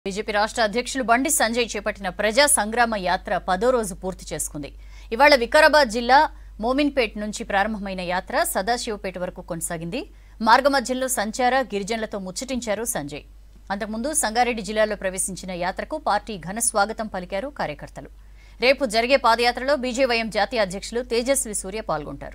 BJP రాష్ట్ర అధ్యక్షులు బండి సంజయ్ చేపట్టిన ప్రజా సంగ్రామ యాత్ర పదో రోజు పూర్తి చేసుకుంది ఇవాళ వికారాబాద్ జిల్లా మోమిన్పేట్ నుంచి ప్రారంభమైన యాత్ర సదాశివపేట వరకు కొనసాగింది మార్గమధ్యంలో సంచార గిరిజనులతో ముచ్చటించారు సంజయ్ అంతకుముందు సంగారెడ్డి జిల్లాలో ప్రవేశించిన యాత్రకు పార్టీ ఘన స్వాగతం పలికారు కార్యకర్తలు రేపు జరిగే పాదయాత్రలో బీజేవైఎం జాతీయ అధ్యక్షులు తేజస్వి సూర్య పాల్గొంటారు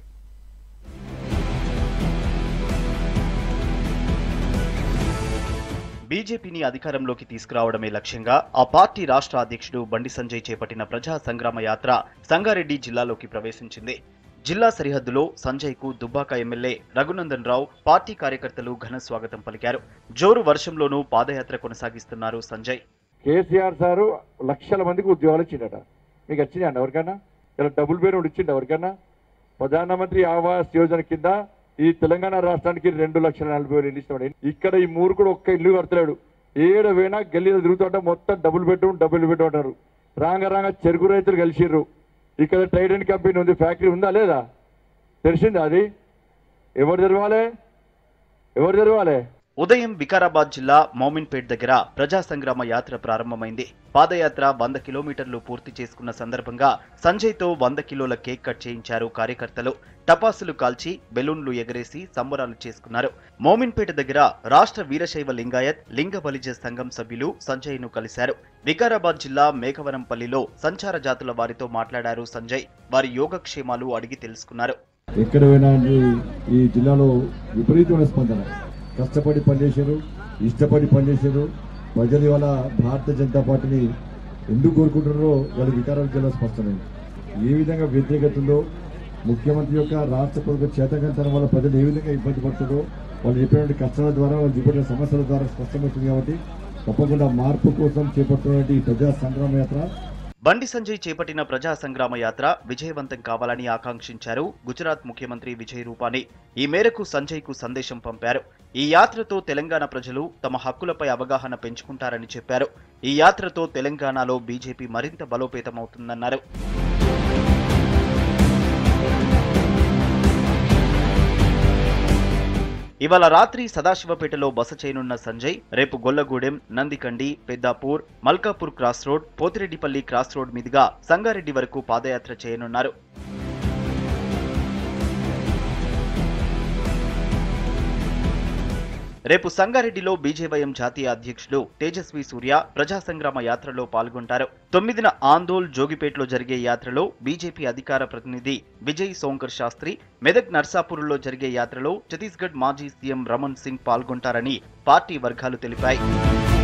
బీజేపీని అధికారంలోకి తీసుకురావడమే లక్ష్యంగా ఆ పార్టీ రాష్ట్ర అధ్యక్షుడు బండి సంజయ్ చేపట్టిన ప్రజా సంగ్రామ యాత్ర సంగారెడ్డి జిల్లాలోకి ప్రవేశించింది జిల్లా సరిహద్దులో సంజయ్ కు దుబ్బాక ఎమ్మెల్యే రఘునందన్ రావు పార్టీ కార్యకర్తలు ఘన స్వాగతం పలికారు జోరు వర్షంలోనూ పాదయాత్ర కొనసాగిస్తున్నారు సంజయ్ కేసీఆర్ సారు లక్షల మందికి ఉద్యోగాలు ఇచ్చిండట మీకు వచ్చినాయండి ఎవరికైనా ఇలా డబుల్ బెడ్రూమ్ ఇచ్చిండు ఎవరికైనా ప్రధానమంత్రి ఆవాస్ యోజన కింద ఈ తెలంగాణ రాష్ట్రానికి రెండు లక్షల నలభై వేలు ఇల్లు ఇస్తాడు ఇక్కడ ఈ మూడు కూడా ఒక్క ఇల్లు కడతలేడు ఏడు పోయినా గల్లీలో తిరుగుతుంటే మొత్తం డబుల్ బెడ్రూమ్ డబుల్ బెడ్రూమ్ అంటారు రాంగ రాంగ చెరుకు రైతులు కలిసిర్రు ఇక్కడ ట్రైడెంట్ కంపెనీ ఉంది ఫ్యాక్టరీ ఉందా లేదా తెలిసిందా అది ఎవరు తెరవాలి ఎవరు తెరవాలి ఉదయం వికారాబాద్ జిల్లా మోమిన్పేట్ దగ్గర ప్రజా సంగ్రామ యాత్ర ప్రారంభమైంది పాదయాత్ర వంద కిలోమీటర్లు పూర్తి చేసుకున్న సందర్భంగా సంజయ్తో వంద కిలోల కేక్ కట్ చేయించారు కార్యకర్తలు టపాసులు కాల్చి బెలూన్లు ఎగరేసి సంబరాలు చేసుకున్నారు మోమిన్పేట దగ్గర రాష్ట్ర వీరశైవ లింగాయత్ లింగ బలిజ సంఘం సభ్యులు సంజయ్ను కలిశారు వికారాబాద్ జిల్లా మేఘవరంపల్లిలో సంచార జాతుల వారితో మాట్లాడారు సంజయ్ వారి యోగక్షేమాలు అడిగి తెలుసుకున్నారు ఎక్కడ పోయినా ఈ- ఈ జిల్లాలో విపరీతమైన స్పందన కష్టపడి పనిచేశారు ఇష్టపడి పనిచేశారు ప్రజలు ఇవాళ భారతీయ జనతా పార్టీని ఎందుకు కోరుకుంటున్నారో వాళ్ళు వికారాబాద్ జిల్లా స్పష్టమైంది ఏ విధంగా వ్యతిరేకత ఉందో ముఖ్యమంత్రి యొక్క రాష్ట్ర ప్రభుత్వ చేతకంతనం వల్ల ప్రజలు ఏ విధంగా ఇబ్బంది పడుతుందో వాళ్ళు చెప్పినటువంటి కష్టాల ద్వారా వాళ్ళు చూపెట్టిన సమస్యల ద్వారా స్పష్టమవుతుంది కాబట్టి తప్పకుండా మార్పు కోసం చేపడుతున్నటువంటి ఈ ప్రజా సంగ్రామ యాత్ర బండి సంజయ్ చేపట్టిన ప్రజా సంగ్రామ యాత్ర విజయవంతం కావాలని ఆకాంక్షించారు గుజరాత్ ముఖ్యమంత్రి విజయ్ రూపానీ ఈ మేరకు సంజయ్ కు సందేశం పంపారు ఈ యాత్రతో తెలంగాణ ప్రజలు తమ హక్కులపై అవగాహన పెంచుకుంటారని చెప్పారు ఈ యాత్రతో తెలంగాణలో బీజేపీ మరింత బలోపేతమవుతుందన్నారు ఇవాళ రాత్రి సదాశివపేటలో బస చేయనున్న సంజయ్ రేపు Gollagudem Nandikandi Peddapur Malkapur cross road Pothireddypalli cross road మీదుగా సంగారెడ్డి వరకు పాదయాత్ర చేయనున్నారు రేపు సంగారెడ్డిలో బీజేవైఎం జాతీయ అధ్యక్షుడు తేజస్వి సూర్య ప్రజా సంగ్రామ యాత్రలో పాల్గొంటారు తొమ్మిదిన ఆందోల్ జోగిపేటలో జరిగే యాత్రలో బీజేపీ అధికార ప్రతినిధి విజయ్ సోంకర్ శాస్త్రి మెదక్ నర్సాపూర్లో జరిగే యాత్రలో ఛత్తీస్గఢ్ మాజీ సీఎం రమణ్ సింగ్ పాల్గొంటారని పార్టీ వర్గాలు తెలిపాయి